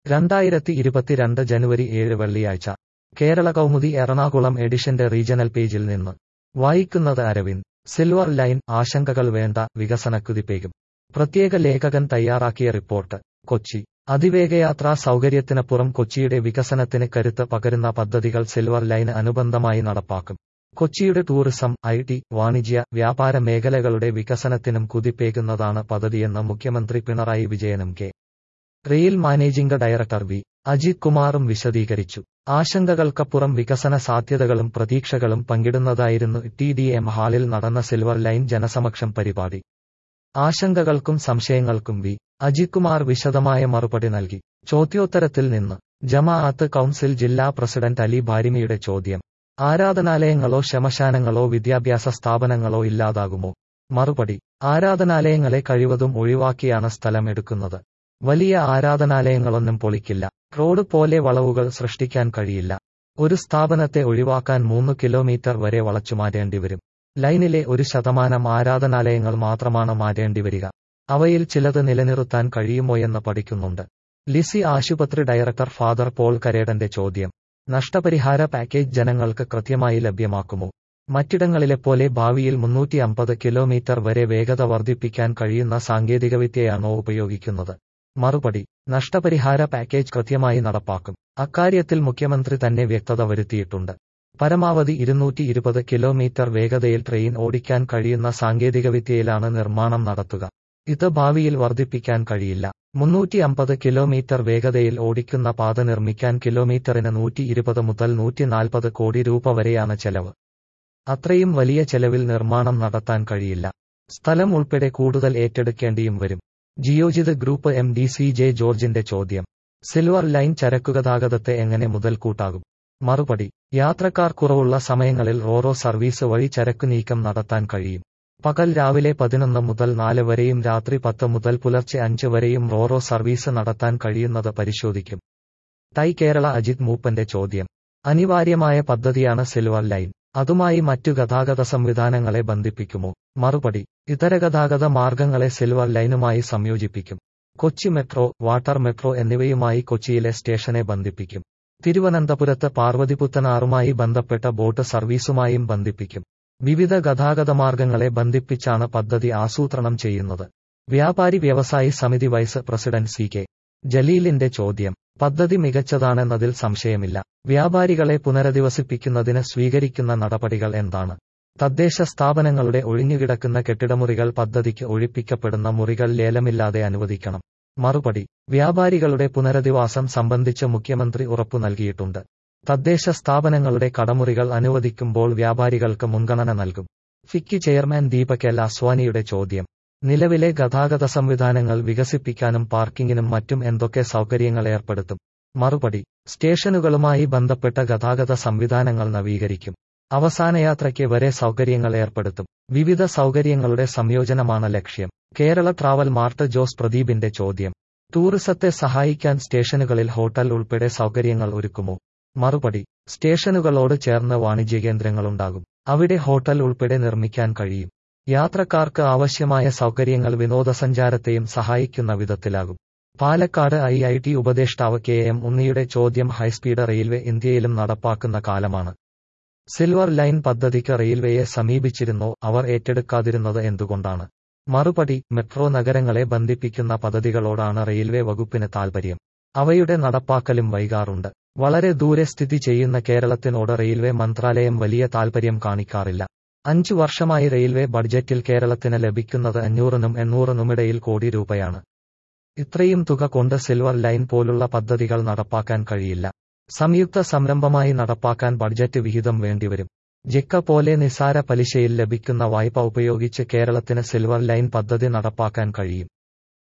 രണ്ടായിരത്തി ഇരുപത്തിരണ്ട് ജനുവരി ഏഴ് വെള്ളിയാഴ്ച കേരള കൗമുദി എറണാകുളം എഡിഷന്റെ റീജണൽ പേജിൽ നിന്ന് വായിക്കുന്നത് അരവിന്ദ് സിൽവർ ലൈൻ ആശങ്കകൾ വേണ്ട വികസനക്കുതിപ്പേകും പ്രത്യേക ലേഖകൻ തയ്യാറാക്കിയ റിപ്പോർട്ട് കൊച്ചി അതിവേഗയാത്രാ സൗകര്യത്തിനപ്പുറം കൊച്ചിയുടെ വികസനത്തിന് കരുത്ത് പകരുന്ന പദ്ധതികൾ സിൽവർ ലൈന് അനുബന്ധമായി നടപ്പാക്കും കൊച്ചിയുടെ ടൂറിസം ഐ ടി വാണിജ്യ വ്യാപാര മേഖലകളുടെ വികസനത്തിനും കുതിപ്പേകുന്നതാണ് പദ്ധതിയെന്ന് മുഖ്യമന്ത്രി പിണറായി വിജയനും K rail managing director V Ajith കുമാറും വിശദീകരിച്ചു ആശങ്കകൾക്കപ്പുറം വികസന സാധ്യതകളും പ്രതീക്ഷകളും പങ്കിടുന്നതായിരുന്നു ടി ഡി എം ഹാളിൽ നടന്ന സിൽവർ ലൈൻ ജനസമക്ഷം പരിപാടി ആശങ്കകൾക്കും സംശയങ്ങൾക്കും വി അജിത് കുമാർ വിശദമായ മറുപടി നൽകി ചോദ്യോത്തരത്തിൽ നിന്ന് ജമാഅത്ത് കൗൺസിൽ ജില്ലാ പ്രസിഡന്റ് അലി ബാരിമിയുടെ ചോദ്യം ആരാധനാലയങ്ങളോ ശമശാനങ്ങളോ വിദ്യാഭ്യാസ സ്ഥാപനങ്ങളോ ഇല്ലാതാകുമോ മറുപടി ആരാധനാലയങ്ങളെ കഴിവതും ഒഴിവാക്കിയാണ് സ്ഥലം എടുക്കുന്നത് വലിയ ആരാധനാലയങ്ങളൊന്നും പൊളിക്കില്ല റോഡ് പോലെ വളവുകൾ സൃഷ്ടിക്കാൻ കഴിയില്ല ഒരു സ്ഥാപനത്തെ ഒഴിവാക്കാൻ മൂന്ന് കിലോമീറ്റർ വരെ വളച്ചുമാറ്റേണ്ടിവരും ലൈനിലെ ഒരു ശതമാനം ആരാധനാലയങ്ങൾ മാത്രമാണ് മാറ്റേണ്ടിവരിക അവയിൽ ചിലത് നിലനിർത്താൻ കഴിയുമോയെന്ന് പഠിക്കുന്നുണ്ട് ലിസി ആശുപത്രി ഡയറക്ടർ ഫാദർ പോൾ കരേടന്റെ ചോദ്യം നഷ്ടപരിഹാര പാക്കേജ് ജനങ്ങൾക്ക് കൃത്യമായി ലഭ്യമാക്കുമോ മറ്റിടങ്ങളിലെപ്പോലെ ഭാവിയിൽ മുന്നൂറ്റി അമ്പത് കിലോമീറ്റർ വരെ വേഗത വർദ്ധിപ്പിക്കാൻ കഴിയുന്ന സാങ്കേതികവിദ്യയാണോ ഉപയോഗിക്കുന്നത് മറുപടി നഷ്ടപരിഹാര പാക്കേജ് കൃത്യമായി നടപ്പാക്കും അക്കാര്യത്തിൽ മുഖ്യമന്ത്രി തന്നെ വ്യക്തത വരുത്തിയിട്ടുണ്ട് പരമാവധി ഇരുന്നൂറ്റി ഇരുപത് കിലോമീറ്റർ വേഗതയിൽ ട്രെയിൻ ഓടിക്കാൻ കഴിയുന്ന സാങ്കേതികവിദ്യയിലാണ് നിർമ്മാണം നടത്തുക ഇത് ഭാവിയിൽ വർദ്ധിപ്പിക്കാൻ കഴിയില്ല മുന്നൂറ്റി അമ്പത് കിലോമീറ്റർ വേഗതയിൽ ഓടിക്കുന്ന പാത നിർമ്മിക്കാൻ കിലോമീറ്ററിന് നൂറ്റി ഇരുപത് മുതൽ നൂറ്റി നാൽപ്പത് കോടി രൂപ വരെയാണ് ചെലവ് അത്രയും വലിയ ചെലവിൽ നിർമ്മാണം നടത്താൻ കഴിയില്ല സ്ഥലം ഉൾപ്പെടെ കൂടുതൽ ഏറ്റെടുക്കേണ്ടിയും വരും Geojit group M D C J ജോർജിന്റെ ചോദ്യം സിൽവർ ലൈൻ ചരക്കുഗതാഗതത്തെ എങ്ങനെ മുതൽക്കൂട്ടാകും മറുപടി യാത്രക്കാർ കുറവുള്ള സമയങ്ങളിൽ റോറോ സർവീസ് വഴി ചരക്കു നീക്കം നടത്താൻ കഴിയും പകൽ രാവിലെ പതിനൊന്ന് മുതൽ നാല് വരെയും രാത്രി പത്ത് മുതൽ പുലർച്ചെ അഞ്ച് വരെയും റോറോ സർവീസ് നടത്താൻ കഴിയുന്നത് പരിശോധിക്കും ടൈ കേരള അജിത് മൂപ്പന്റെ ചോദ്യം അനിവാര്യമായ പദ്ധതിയാണ് സിൽവർ ലൈൻ അതുമായി മറ്റു ഗതാഗത സംവിധാനങ്ങളെ ബന്ധിപ്പിക്കുമോ മറുപടി ഇതര ഗതാഗത മാർഗങ്ങളെ സിൽവർ ലൈനുമായി സംയോജിപ്പിക്കും കൊച്ചി മെട്രോ വാട്ടർ മെട്രോ എന്നിവയുമായി കൊച്ചിയിലെ സ്റ്റേഷനെ ബന്ധിപ്പിക്കും തിരുവനന്തപുരത്ത് പാർവതിപുത്തനാറുമായി ബന്ധപ്പെട്ട ബോട്ട് സർവീസുമായും ബന്ധിപ്പിക്കും വിവിധ ഗതാഗത മാർഗങ്ങളെ ബന്ധിപ്പിച്ചാണ് പദ്ധതി ആസൂത്രണം ചെയ്യുന്നത് വ്യാപാരി വ്യവസായി സമിതി വൈസ് പ്രസിഡന്റ് സി കെ ജലീലിന്റെ ചോദ്യം പദ്ധതി മികച്ചതാണെന്നതിൽ സംശയമില്ല വ്യാപാരികളെ പുനരധിവസിപ്പിക്കുന്നതിന് സ്വീകരിക്കുന്ന നടപടികൾ എന്താണ് തദ്ദേശ സ്ഥാപനങ്ങളുടെ ഒഴിഞ്ഞുകിടക്കുന്ന കെട്ടിടമുറികൾ പദ്ധതിക്ക് ഒഴിപ്പിക്കപ്പെടുന്ന മുറികൾ ലേലമില്ലാതെ അനുവദിക്കണം മറുപടി വ്യാപാരികളുടെ പുനരധിവാസം സംബന്ധിച്ച് മുഖ്യമന്ത്രി ഉറപ്പു നൽകിയിട്ടുണ്ട് തദ്ദേശ സ്ഥാപനങ്ങളുടെ കടമുറികൾ അനുവദിക്കുമ്പോൾ വ്യാപാരികൾക്ക് മുൻഗണന നൽകും ഫിക്കി ചെയർമാൻ ദീപക് എൽ അസ്വാനിയുടെ ചോദ്യം നിലവിലെ ഗതാഗത സംവിധാനങ്ങൾ വികസിപ്പിക്കാനും പാർക്കിങ്ങിനും മറ്റും എന്തൊക്കെ സൗകര്യങ്ങൾ ഏർപ്പെടുത്തും മറുപടി സ്റ്റേഷനുകളുമായി ബന്ധപ്പെട്ട ഗതാഗത സംവിധാനങ്ങൾ നവീകരിക്കും അവസാനയാത്രയ്ക്ക് വരെ സൗകര്യങ്ങൾ ഏർപ്പെടുത്തും വിവിധ സൗകര്യങ്ങളുടെ സംയോജനമാണ് ലക്ഷ്യം കേരള ട്രാവൽ മാർട്ട് ജോസ് പ്രദീപിന്റെ ചോദ്യം ടൂറിസത്തെ സഹായിക്കാൻ സ്റ്റേഷനുകളിൽ ഹോട്ടൽ ഉൾപ്പെടെ സൗകര്യങ്ങൾ ഒരുക്കുമോ മറുപടി സ്റ്റേഷനുകളോട് ചേർന്ന് വാണിജ്യ കേന്ദ്രങ്ങളുണ്ടാകും അവിടെ ഹോട്ടൽ ഉൾപ്പെടെ നിർമ്മിക്കാൻ കഴിയും യാത്രക്കാർക്ക് ആവശ്യമായ സൗകര്യങ്ങൾ വിനോദസഞ്ചാരത്തെയും സഹായിക്കുന്ന വിധത്തിലാകും പാലക്കാട് ഐ ഐ ടി ഉപദേഷ്ടാവ് കെ എം ഉണ്ണിയുടെ ചോദ്യം ഹൈസ്പീഡ് റെയിൽവേ ഇന്ത്യയിലും നടപ്പാക്കുന്ന കാലമാണ് സിൽവർ ലൈൻ പദ്ധതിക്ക് റെയിൽവേയെ സമീപിച്ചിരുന്നോ അവർ ഏറ്റെടുക്കാതിരുന്നത് എന്തുകൊണ്ടാണ് മറുപടി മെട്രോ നഗരങ്ങളെ ബന്ധിപ്പിക്കുന്ന പദ്ധതികളോടാണ് റെയിൽവേ വകുപ്പിന് താൽപര്യം അവയുടെ നടപ്പാക്കലും വൈകാറുണ്ട് വളരെ ദൂരെ സ്ഥിതി ചെയ്യുന്ന കേരളത്തിനോട് റെയിൽവേ മന്ത്രാലയം വലിയ താൽപര്യം കാണിക്കാറില്ല അഞ്ചു വർഷമായി റെയിൽവേ ബഡ്ജറ്റിൽ കേരളത്തിന് ലഭിക്കുന്നത് അഞ്ഞൂറിനും എണ്ണൂറിനുമിടയിൽ കോടി രൂപയാണ് ഇത്രയും തുക കൊണ്ട് സിൽവർ ലൈൻ പോലുള്ള പദ്ധതികൾ നടപ്പാക്കാൻ കഴിയില്ല സംയുക്ത സംരംഭമായി നടപ്പാക്കാൻ ബഡ്ജറ്റ് വിഹിതം വേണ്ടിവരും ജെക്ക പോലെ നിസാര പലിശയിൽ ലഭിക്കുന്ന വായ്പ ഉപയോഗിച്ച് കേരളത്തിന് സിൽവർ ലൈൻ പദ്ധതി നടപ്പാക്കാൻ കഴിയും